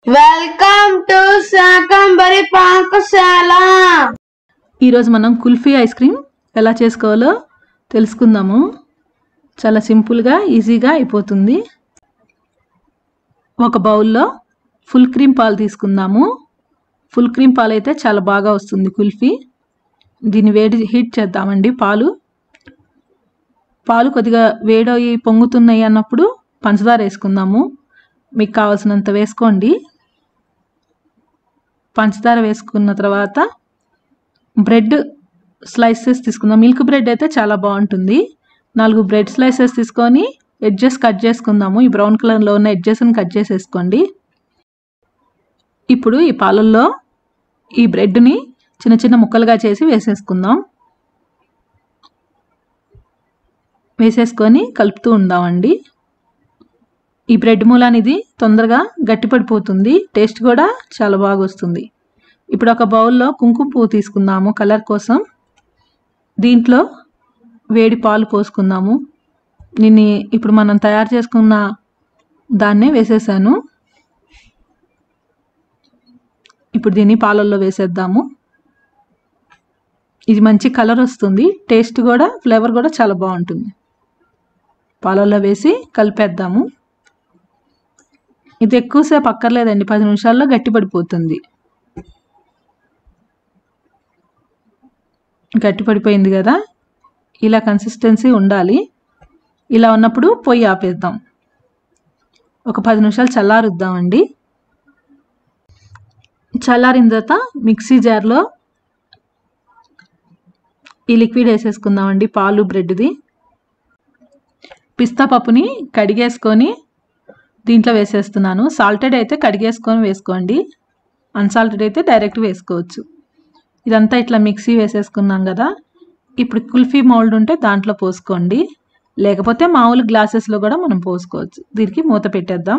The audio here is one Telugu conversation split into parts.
వెల్కమ్ టు శాకంబరి పాకశాల ఈరోజు మనం కుల్ఫీ ఐస్ క్రీమ్ ఎలా చేసుకోవాలో తెలుసుకుందాము చాలా సింపుల్గా ఈజీగా అయిపోతుంది ఒక బౌల్లో ఫుల్ క్రీమ్ పాలు తీసుకుందాము ఫుల్ క్రీమ్ పాలు అయితే చాలా బాగా వస్తుంది కుల్ఫీ దీన్ని వేడి హీట్ చేద్దామండి పాలు పాలు కొద్దిగా వేడయి పొంగుతున్నాయి అన్నప్పుడు పంచదార వేసుకుందాము మీకు కావాల్సినంత వేసుకోండి పంచదార వేసుకున్న తర్వాత బ్రెడ్ స్లైసెస్ తీసుకుందాం మిల్క్ బ్రెడ్ అయితే చాలా బాగుంటుంది నాలుగు బ్రెడ్ స్లైసెస్ తీసుకొని ఎడ్జెస్ కట్ చేసుకుందాము ఈ బ్రౌన్ కలర్లో ఉన్న ఎడ్జెస్ని కట్ చేసేసుకోండి ఇప్పుడు ఈ పాలల్లో ఈ బ్రెడ్ని చిన్న చిన్న ముక్కలుగా చేసి వేసేసుకుందాం వేసేసుకొని కలుపుతూ ఉందామండి ఈ బ్రెడ్ మూలాన్ని ఇది తొందరగా గట్టిపడిపోతుంది టేస్ట్ కూడా చాలా బాగా వస్తుంది ఇప్పుడు ఒక బౌల్లో కుంకుమ పువ్వు తీసుకుందాము కలర్ కోసం దీంట్లో వేడి పాలు పోసుకుందాము దీన్ని ఇప్పుడు మనం తయారు చేసుకున్న దాన్నే వేసేసాను ఇప్పుడు దీన్ని పాలల్లో వేసేద్దాము ఇది మంచి కలర్ వస్తుంది టేస్ట్ కూడా ఫ్లేవర్ కూడా చాలా బాగుంటుంది పాలల్లో వేసి కలిపేద్దాము ఇది ఎక్కువసేపు అక్కర్లేదండి పది నిమిషాల్లో గట్టిపడిపోతుంది గట్టిపడిపోయింది కదా ఇలా కన్సిస్టెన్సీ ఉండాలి ఇలా ఉన్నప్పుడు పొయ్యి ఆపేద్దాం ఒక పది నిమిషాలు చల్లారుద్దామండి చల్లారిన తర్వాత మిక్సీ జార్లో ఈ లిక్విడ్ వేసేసుకుందామండి పాలు బ్రెడ్ది పిస్తా పప్పుని కడిగేసుకొని దీంట్లో వేసేస్తున్నాను సాల్టెడ్ అయితే కడిగేసుకొని వేసుకోండి అన్సాల్టెడ్ అయితే డైరెక్ట్ వేసుకోవచ్చు ఇదంతా ఇట్లా మిక్సీ వేసేసుకున్నాం కదా ఇప్పుడు కుల్ఫీ మౌల్డ్ ఉంటే దాంట్లో పోసుకోండి లేకపోతే మామూలు గ్లాసెస్లో కూడా మనం పోసుకోవచ్చు దీనికి మూత పెట్టేద్దాం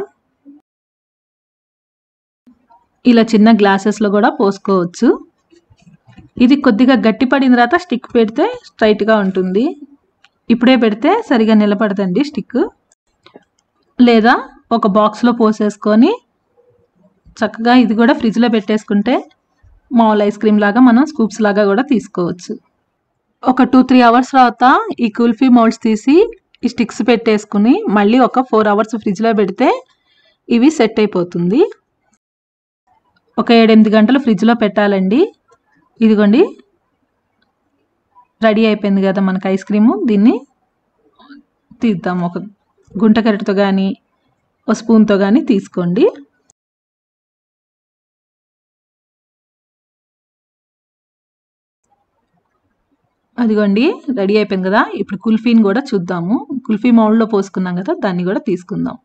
ఇలా చిన్న గ్లాసెస్లో కూడా పోసుకోవచ్చు ఇది కొద్దిగా గట్టి పడిన తర్వాత స్టిక్ పెడితే స్ట్రైట్గా ఉంటుంది ఇప్పుడే పెడితే సరిగా నిలబడదండి స్టిక్ లేదా ఒక బాక్స్లో పోసేసుకొని చక్కగా ఇది కూడా ఫ్రిడ్జ్లో పెట్టేసుకుంటే మామూలు ఐస్ క్రీమ్ లాగా మనం స్కూప్స్ లాగా కూడా తీసుకోవచ్చు ఒక టూ త్రీ అవర్స్ తర్వాత ఈ కుల్ఫీ మౌల్డ్స్ తీసి ఈ స్టిక్స్ పెట్టేసుకుని మళ్ళీ ఒక ఫోర్ అవర్స్ ఫ్రిడ్జ్లో పెడితే ఇవి సెట్ అయిపోతుంది ఒక ఏడెనిమిది గంటలు ఫ్రిడ్జ్లో పెట్టాలండి ఇదిగోండి రెడీ అయిపోయింది కదా మనకి ఐస్ క్రీము దీన్ని తీద్దాం ఒక గుంట గరిటతో కానీ ఒక స్పూన్తో కానీ తీసుకోండి అదిగోండి రెడీ అయిపోయింది కదా ఇప్పుడు కుల్ఫీని కూడా చూద్దాము కుల్ఫీ మౌల్డ్లో పోసుకున్నాం కదా దాన్ని కూడా తీసుకుందాం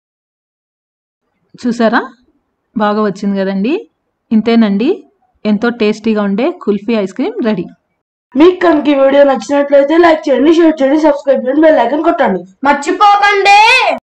చూసారా బాగా వచ్చింది కదండి ఇంతేనండి ఎంతో టేస్టీగా ఉండే కుల్ఫీ ఐస్ క్రీమ్ రెడీ మీకు కనుక ఈ వీడియో నచ్చినట్లయితే లైక్ చేయండి షేర్ చేయండి సబ్స్క్రైబ్ చేయండి బెల్ ఐకాన్ కొట్టండి మర్చిపోకండి